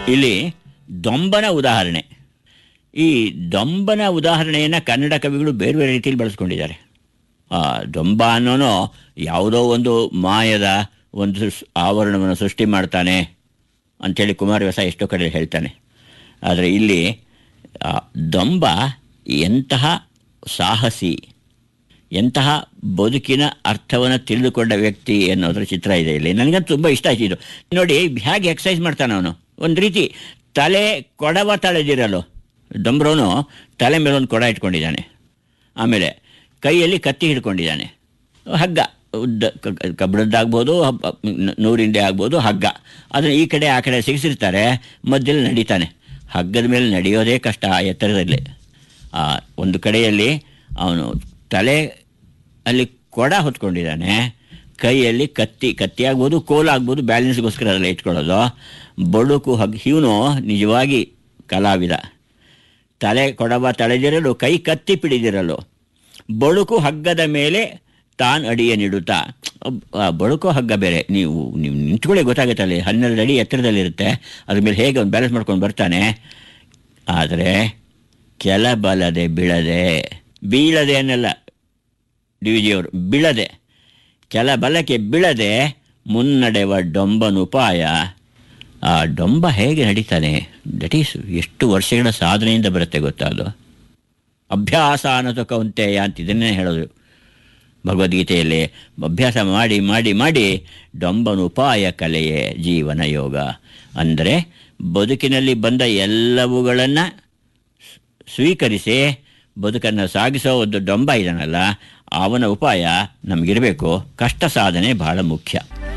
ಇಲ್ಲಿ ದೊಂಬನ ಉದಾಹರಣೆ ಈ ದೊಂಬನ ಉದಾಹರಣೆಯನ್ನು ಕನ್ನಡ ಕವಿಗಳು ಬೇರೆ ಬೇರೆ ರೀತಿಯಲ್ಲಿ ಬಳಸ್ಕೊಂಡಿದ್ದಾರೆ ಆ, ದೊಂಬ ಅನ್ನೋನು ಯಾವುದೋ ಒಂದು ಮಾಯದ ಒಂದು ಸ್- ಆವರಣವನ್ನು ಸೃಷ್ಟಿ ಮಾಡ್ತಾನೆ ಅಂಥೇಳಿ ಕುಮಾರವ್ಯಾಸ ಎಷ್ಟೋ ಕಡೆ ಹೇಳ್ತಾನೆ ಆದರೆ ಇಲ್ಲಿ ಆ, ದೊಂಬ ಎಂತಹ ಸಾಹಸಿ ಎಂತಹ ಬದುಕಿನ ಅರ್ಥವನ್ನು ತಿಳಿದುಕೊಂಡ ವ್ಯಕ್ತಿ ಅನ್ನೋದ್ರ ಚಿತ್ರ ಇದೆ ಇಲ್ಲಿ ನನಗಂತೂ ತುಂಬ ಇಷ್ಟ ಆಯ್ತು ಇದು ನೋಡಿ ಹೇಗೆ ಎಕ್ಸಸೈಸ್ ಮಾಡ್ತಾನೆ ಅವನು ಒಂದು ರೀತಿ ತಲೆ ಕೊಡವ ತಳೆದಿರಲು ದೊಂಬ್ರೋನು ತಲೆ ಮೇಲೆ ಒಂದು ಕೊಡ ಇಟ್ಕೊಂಡಿದ್ದಾನೆ ಆಮೇಲೆ ಕೈಯಲ್ಲಿ ಕತ್ತಿ ಹಿಡ್ಕೊಂಡಿದ್ದಾನೆ ಹಗ್ಗ ಉದ್ದ ಕ- ಕ- ಕಬ್ಬಿಣದ್ದಾಗ್ಬೋದು ಹಬ್ಬ ನ- ನೂರಿಂದೆ ಆಗ್ಬೋದು ಹಗ್ಗ ಅದನ್ನು ಈ ಕಡೆ ಆ ಕಡೆ ಸಿಗಿಸಿರ್ತಾರೆ ಮಧ್ಯದಲ್ಲಿ ನಡೀತಾನೆ ಹಗ್ಗದ ಮೇಲೆ ನಡೆಯೋದೇ ಕಷ್ಟ ಆ ಎತ್ತರದಲ್ಲಿ ಆ ಒಂದು ಕಡೆಯಲ್ಲಿ ಅವನು ತಲೆ ಅಲ್ಲಿ ಕೊಡ ಹೊತ್ಕೊಂಡಿದ್ದಾನೆ ಕೈಯಲ್ಲಿ ಕತ್ತಿ ಕತ್ತಿ ಆಗ್ಬೋದು ಕೋಲ್ ಆಗ್ಬೋದು ಬ್ಯಾಲೆನ್ಸ್ಗೋಸ್ಕರ ಅದೆಲ್ಲ ಇಟ್ಕೊಳ್ಳೋದು ಬಡುಕು ಹಗ್ ಇವನು ನಿಜವಾಗಿ ಕಲಾವಿದ ತಲೆ ಕೊಡವ ತಳೆದಿರಲು ಕೈ ಕತ್ತಿ ಪಿಡಿದಿರಲು ಬಳುಕು ಹಗ್ಗದ ಮೇಲೆ ತಾನು ಅಡಿಯ ನೀಡುತ್ತಾ ಅಬ್- ಆ ಬಳುಕು ಹಗ್ಗ ಬೇರೆ ನೀವು ನೀವು ನಿಂತ್ಕೊಳ್ಳಿ ಗೊತ್ತಾಗುತ್ತೆ ಅಲ್ಲಿ ಹನ್ನೆರಡು ಅಡಿ ಎತ್ತರದಲ್ಲಿರುತ್ತೆ ಅದ್ರ ಮೇಲೆ ಹೇಗೆ ಅವ್ನು ಬ್ಯಾಲೆನ್ಸ್ ಮಾಡ್ಕೊಂಡು ಬರ್ತಾನೆ ಆದರೆ ಕೆಲ ಬಲದೆ ಬೀಳದೆ ಬೀಳದೆ ಅನ್ನಲ್ಲ ಡಿ ವಿ ಜಿಯವರು ಬೀಳದೆ ಕೆಲ ಬಲಕ್ಕೆ ಬೀಳದೆ ಮುನ್ನಡೆವ ಡೊಂಬನ ಉಪಾಯ ಆ ಡೊಂಬ ಹೇಗೆ ನಡೀತಾನೆ ದಟ್ ಈಸ್ ಎಷ್ಟು ವರ್ಷಗಳ ಸಾಧನೆಯಿಂದ ಬರುತ್ತೆ ಗೊತ್ತಾ ಅದು ಅಭ್ಯಾಸ ಅನ್ನೋದು ಕೌಂತೆಯ ಅಂತ ಇದನ್ನೇ ಹೇಳೋದು ಭಗವದ್ಗೀತೆಯಲ್ಲಿ ಅಭ್ಯಾಸ ಮಾಡಿ ಮಾಡಿ ಮಾಡಿ ಡೊಂಬನ ಉಪಾಯ ಕಲೆಯೇ ಜೀವನ ಯೋಗ ಅಂದರೆ ಬದುಕಿನಲ್ಲಿ ಬಂದ ಎಲ್ಲವುಗಳನ್ನು ಸ್ವೀಕರಿಸಿ ಬದುಕನ್ನು ಸಾಗಿಸೋ ಒಂದು ಡೊಂಬ ಇದನ್ನಲ್ಲ ಅವನ ಉಪಾಯ ನಮಗಿರಬೇಕು ಕಷ್ಟ ಸಾಧನೆ ಬಹಳ ಮುಖ್ಯ